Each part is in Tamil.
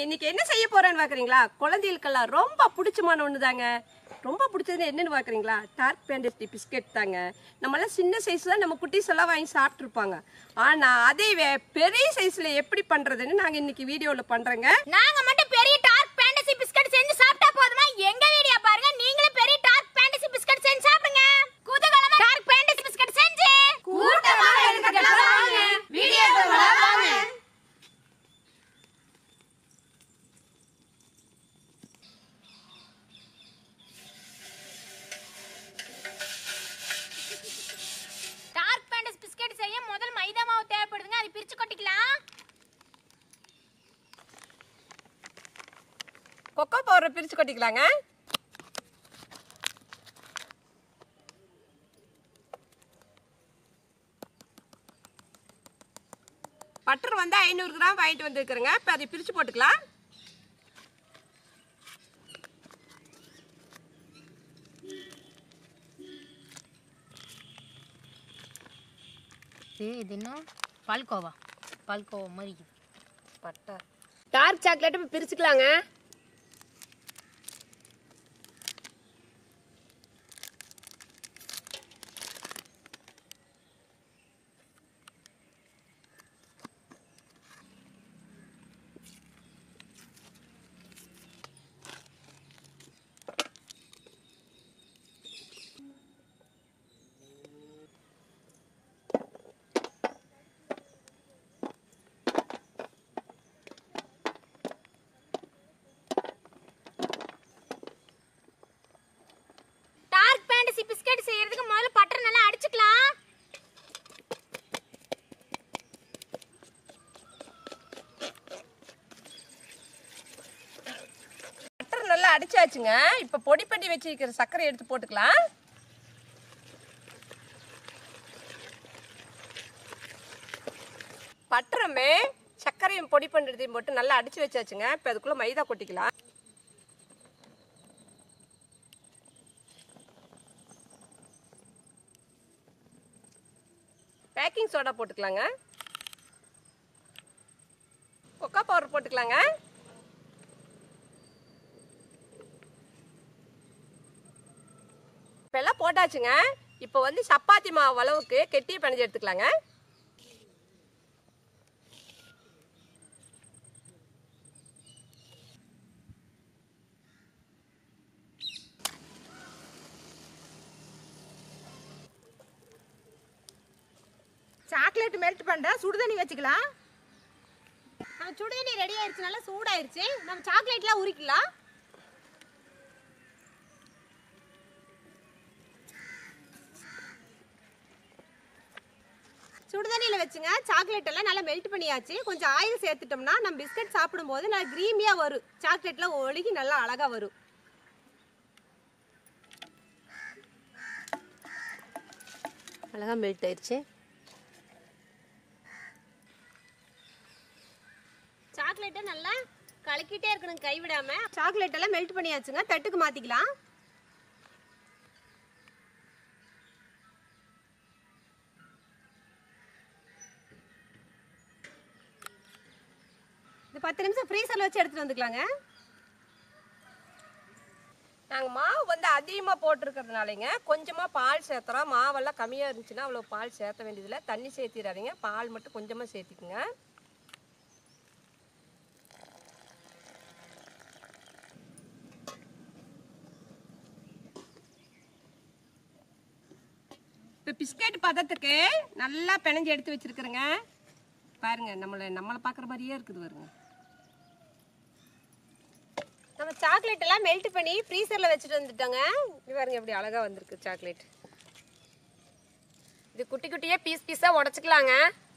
இன்னைக்கு என்ன செய்ய போறேன்னு பாக்குறீங்களா குழந்தைகளுக்கெல்லாம் ரொம்ப பிடிச்சமான ஒன்று தாங்க ரொம்ப பிடிச்சது என்னன்னு பாக்குறீங்களா டார்க் பேண்டஸ்டி பிஸ்கெட் தாங்க நம்மளாம் சின்ன சைஸ் தான் நம்ம குட்டீஸ் எல்லாம் வாங்கி சாப்பிட்ருப்பாங்க ஆனா அதே வே- பெரிய சைஸ்ல எப்படி பண்றதுன்னு நாங்க இன்னைக்கு வீடியோல பண்றோங்க நாங்க மட்டும் பெரிய டார்க் ஃபேண்டசி பிஸ்கட் செஞ்சு சாப்பிட்டா போதுமா எங்க வீடியோ பாருங்க நீங்களும் பெரிய டார்க் ஃபேண்டசி பிஸ்கட் செஞ்சு சாப்பிடுங்க குதூகலமா டார்க் ஃபேண்டசி பிஸ்கட் செஞ்சு கூட்டமாக எடுத்துக்கலாம் வாங்க. வீடியோக்குள்ள வாங்க. டார்க் ஃபேண்டசி பிஸ்கட் செய்ய முதல் மைதா மாவு தேவைப்படுதுங்க அதை பிரிச்சு கொட்டிக்கலாம் கொக்கோ பவுடரை பிரிச்சு கொட்டிக்கலாங்க பட்டர் வந்து ஐநூறு கிராம் வாங்கிட்டு வந்துருக்குறேங்க இப்போ அதை பிரித்து போட்டுக்கலாம் இது இது என்ன பால்கோவா பால்கோவா மாதிரி பட்டர் டார்க் சாக்லேட் இப்போ பிரிச்சுக்கலாங்க டார்க் ஃபேண்டசி பிஸ்கட் செய்யறதுக்கு முதல்ல பட்டர் நல்லா அடிச்சுக்கலாம் பட்டர் நல்லா அடிச்சாச்சுங்க இப்போ பொடி பண்ணி வச்சிருக்கிற சர்க்கரை எடுத்து போட்டுக்கலாம் பட்டருமே சர்க்கரையும் பொடி பண்ணுறதையும் போட்டு நல்லா அடிச்சு வச்சாச்சுங்க இப்போ அதுக்குள்ள மைதா கொட்டிக்கலாம் பேக்கிங் சோடா போட்டுக்கலாங்க கொக்கா பவுடர் போட்டுக்கலாங்க இப்போ எல்லாம் போட்டாச்சுங்க இப்போ வந்து சப்பாத்தி மாவு அளவுக்கு கெட்டியை பிணைஞ்சு எடுத்துக்கலாங்க சாக்லேட் மெல்ட் பண்ற சுடுதண்ணி வச்சுக்கலாம் நம்ம சுடுதண்ணி ரெடி ஆயிருச்சு நல்லா சூடாயிருச்சு நம்ம சாக்லேட்லாம் உரிக்கலாம் சுடுதண்ணியில் வச்சுங்க சாக்லேட் எல்லாம் நல்லா மெல்ட் பண்ணியாச்சு கொஞ்சம் ஆயில் சேர்த்துட்டோம்னா நம்ம பிஸ்கட் சாப்பிடும்போது நல்லா க்ரீமியாக வரும் சாக்லேட்லாம் ஒழுகி நல்லா அழகாக வரும் அழகாக மெல்ட் ஆயிடுச்சு சாக்லேட்டை நல்லா கலக்கிட்டே இருக்கணும் கைவிடாம சாக்லேட் எல்லாம் மெல்ட் பண்ணியாச்சுங்க தட்டுக்கு மாற்றிக்கலாம் இது பத்து நிமிஷம் ஃப்ரீசரில் வச்சு எடுத்துகிட்டு வந்துக்கலாங்க நாங்கள் மாவு வந்து அதிகமாக போட்டிருக்கிறதுனாலங்க கொஞ்சமாக பால் சேர்த்துறோம் மாவெல்லாம் கம்மியாக இருந்துச்சுன்னா அவ்வளோ பால் சேர்த்த வேண்டியதில்லை தண்ணி சேர்த்திடாதீங்க பால் மட்டும் கொஞ்சமாக சேர்த்திக்குங்க இப்போ பிஸ்கட் பதத்துக்கு நல்லா பிணைஞ்சு எடுத்து வச்சிருக்கிறேங்க பாருங்க நம்மளை நம்மளை பார்க்குற மாதிரியே இருக்குது பாருங்க நம்ம சாக்லேட் எல்லாம் மெல்ட் பண்ணி ஃப்ரீசரில் வச்சுட்டு வந்துட்டோங்க இது பாருங்க எப்படி அழகா வந்திருக்கு சாக்லேட் இது குட்டி குட்டியா பீஸ் பீஸா உடைச்சுக்கலாங்க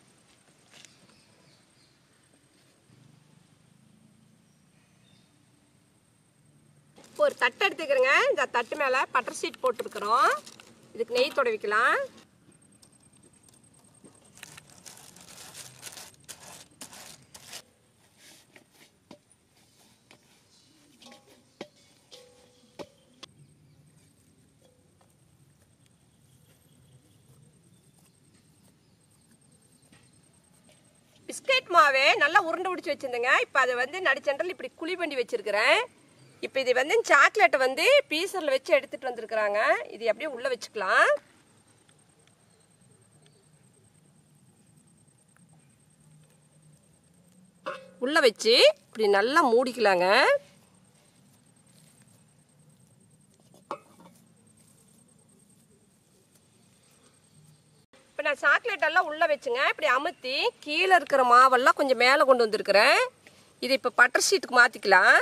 இப்போ ஒரு தட்டு எடுத்துக்கிறேங்க இந்த தட்டு மேல பட்டர் ஷீட் போட்டிருக்கிறோம் இதுக்கு நெய் தொடவிக்கலாம் பிஸ்கெட் மாவே நல்லா உருண்டை பிடிச்சி வச்சிருந்தேங்க இப்போ அதை வந்து நடுச்செண்டல் இப்படி குழி பண்ணி வச்சிருக்கிறேன் இப்போ இது வந்து சாக்லேட்டை வந்து பீசரில் வச்சு எடுத்துட்டு வந்திருக்கிறாங்க இது அப்படியே உள்ளே வச்சுக்கலாம் உள்ளே வச்சு இப்படி நல்லா மூடிக்கலாங்க இப்போ நான் சாக்லேட் எல்லாம் உள்ளே வச்சுங்க இப்படி அமுத்தி கீழே இருக்கிற மாவெல்லாம் கொஞ்சம் மேலே கொண்டு வந்திருக்கிறேன் இது இப்போ பட்டர் ஷீட்டுக்கு மாற்றிக்கலாம்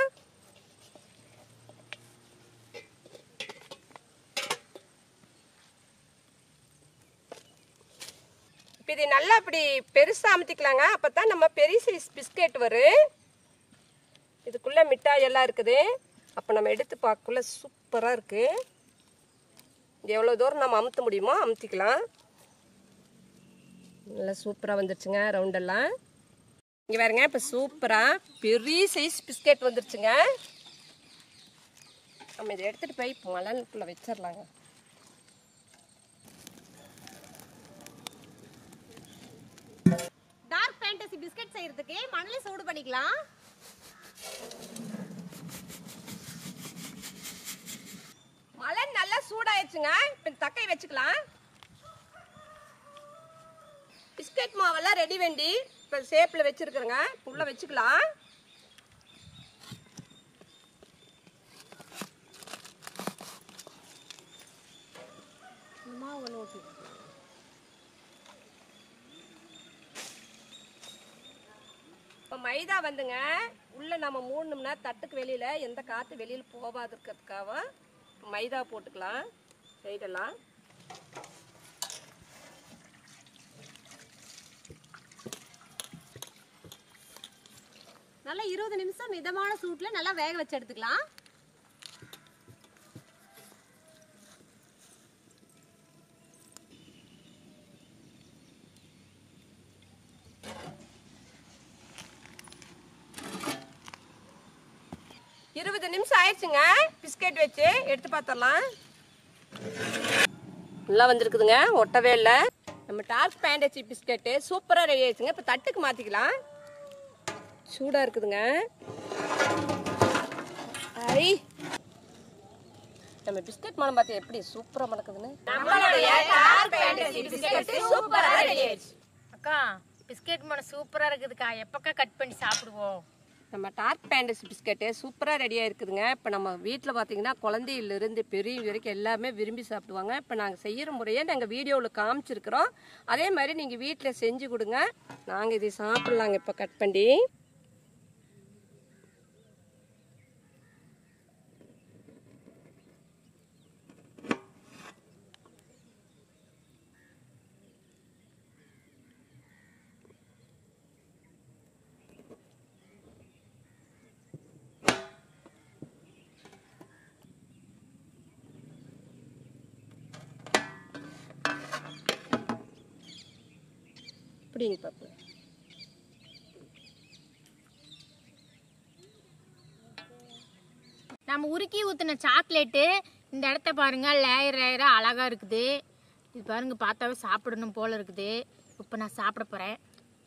இப்போ இது நல்லா இப்படி பெருசாக அமுத்திக்கலாங்க அப்போ தான் நம்ம பெரிய சைஸ் பிஸ்கெட் வரும் இதுக்குள்ளே மிட்டாய் எல்லாம் இருக்குது அப்போ நம்ம எடுத்து பார்க்கக்குள்ள சூப்பராக இருக்குது இது எவ்வளோ தூரம் நம்ம அமுத்த முடியுமோ அமுத்திக்கலாம் நல்லா சூப்பராக வந்துருச்சுங்க ரவுண்டெல்லாம் இங்கே பாருங்க இப்போ சூப்பராக பெரிய சைஸ் பிஸ்கெட் வந்துருச்சுங்க நம்ம இதை எடுத்துகிட்டு போய் இப்போ மலனுக்குள்ளே வச்சிடலாங்க டார்க் ஃபேண்டசி பிஸ்கட் செய்யறதுக்கு மணலை சூடு பண்ணிக்கலாம் மலன் நல்லா சூடாயிடுச்சுங்க இப்போ தக்கை வச்சுக்கலாம் பிஸ்கட் மாவெல்லாம் ரெடி வேண்டி இப்போ ஷேப்பில் வச்சுருக்குறேங்க உள்ள வச்சுக்கலாம் இப்போ மைதா வந்துங்க உள்ளே நம்ம மூணும்னா தட்டுக்கு வெளியில் எந்த காற்று வெளியில் போகாது இருக்கிறதுக்காக மைதா போட்டுக்கலாம் சைடெல்லாம் நல்லா இருபது நிமிஷம் மிதமான சூட்ல நல்லா வேக வச்சு எடுத்துக்கலாம் இருபது நிமிஷம் ஆயிடுச்சுங்க பிஸ்கெட் வச்சு எடுத்து பார்த்துடலாம் நல்லா வந்திருக்குதுங்க ஒட்டவே இல்லை நம்ம டார்க் பேண்டச்சி பிஸ்கெட்டு சூப்பராக ரெடி ஆயிடுச்சுங்க இப்போ தட்டுக்கு மாற்றிக்கலாம் சூடாக இருக்குதுங்க ஐ நம்ம பிஸ்கட் மனம் பார்த்து எப்படி சூப்பராக மணக்குதுன்னு நம்மளுடைய டார்க் பேண்டச்சி பிஸ்கெட் சூப்பராக ரெடி ஆயிடுச்சு அக்கா பிஸ்கெட் மன சூப்பரா இருக்குதுக்கா எப்பக்கா கட் பண்ணி சாப்பிடுவோம் நம்ம டார்க் பேண்டஸ் பிஸ்கெட்டு சூப்பராக ரெடியாக இருக்குதுங்க இப்போ நம்ம வீட்டில் பார்த்தீங்கன்னா குழந்தையிலிருந்து பெரியவங்க வரைக்கும் எல்லாமே விரும்பி சாப்பிடுவாங்க இப்போ நாங்கள் செய்கிற முறையை நாங்கள் வீடியோவில் காமிச்சிருக்கிறோம் அதே மாதிரி நீங்கள் வீட்டில் செஞ்சு கொடுங்க நாங்கள் இதை சாப்பிட்லாங்க இப்போ கட் பண்ணி இப்படிங்க பாப்பு நம்ம உருக்கி ஊற்றின சாக்லேட்டு இந்த இடத்த பாருங்க லேயர் லேயராக அழகா இருக்குது இது பாருங்க பார்த்தாவே சாப்பிடணும் போல இருக்குது இப்போ நான் சாப்பிட போகிறேன்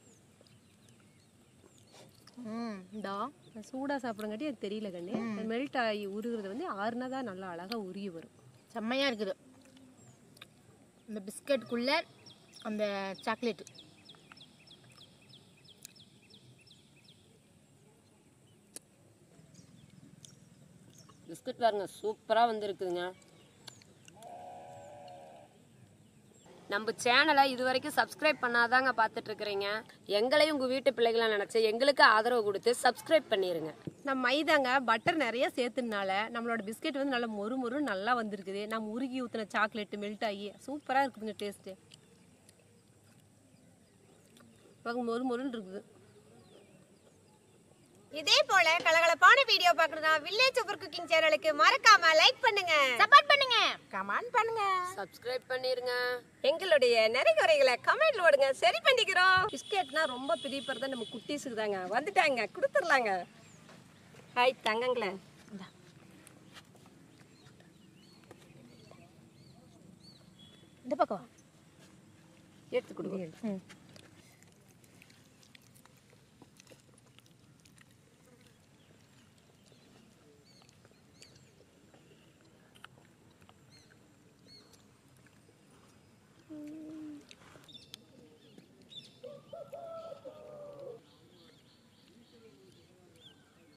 ம் இந்தோ சூடா சாப்பிடுறங்காட்டி அது தெரியல கண்ணு மெல்ட் ஆகி உருகுறது வந்து ஆறுனா தான் நல்லா அழகா உருகி வரும் செம்மையாக இருக்குது இந்த பிஸ்கட்டுக்குள்ளே அந்த சாக்லேட்டு பிஸ்கட் பாருங்க சூப்பராக வந்திருக்குதுங்க நம்ம சேனலை இது வரைக்கும் சப்ஸ்கிரைப் பண்ணாதாங்க பார்த்துட்டு இருக்கிறீங்க எங்களையும் உங்கள் வீட்டு பிள்ளைகளை நினச்சி எங்களுக்கு ஆதரவு கொடுத்து சப்ஸ்கிரைப் பண்ணிடுங்க நம்ம மைதாங்க பட்டர் நிறைய சேர்த்துனால நம்மளோட பிஸ்கெட் வந்து நல்லா மொறு மொறு நல்லா வந்திருக்குது நம்ம உருகி ஊற்றின சாக்லேட் மெல்ட் ஆகி சூப்பராக இருக்குதுங்க டேஸ்ட்டு பார்க்க மொறு மொறுன்னு இருக்குது இதே போல கலகலப்பான வீடியோ பார்க்கணும்னா வில்லேஜ் சூப்பர் குக்கிங் சேனலுக்கு மறக்காம லைக் பண்ணுங்க சப்போர்ட் பண்ணுங்க கமெண்ட் பண்ணுங்க சப்ஸ்கிரைப் பண்ணிருங்க எங்களுடைய நிறைய குறைகளை கமெண்ட்ல ஓடுங்க சரி பண்ணிக்கிறோம் பிஸ்கெட்னா ரொம்ப பிரியப்படுறது நம்ம குட்டீஸுக்கு தாங்க வந்துட்டாங்க கொடுத்துடலாங்க ஹாய் தங்கங்களே இந்த பக்கம் வா. எடுத்து கொடுங்க ம்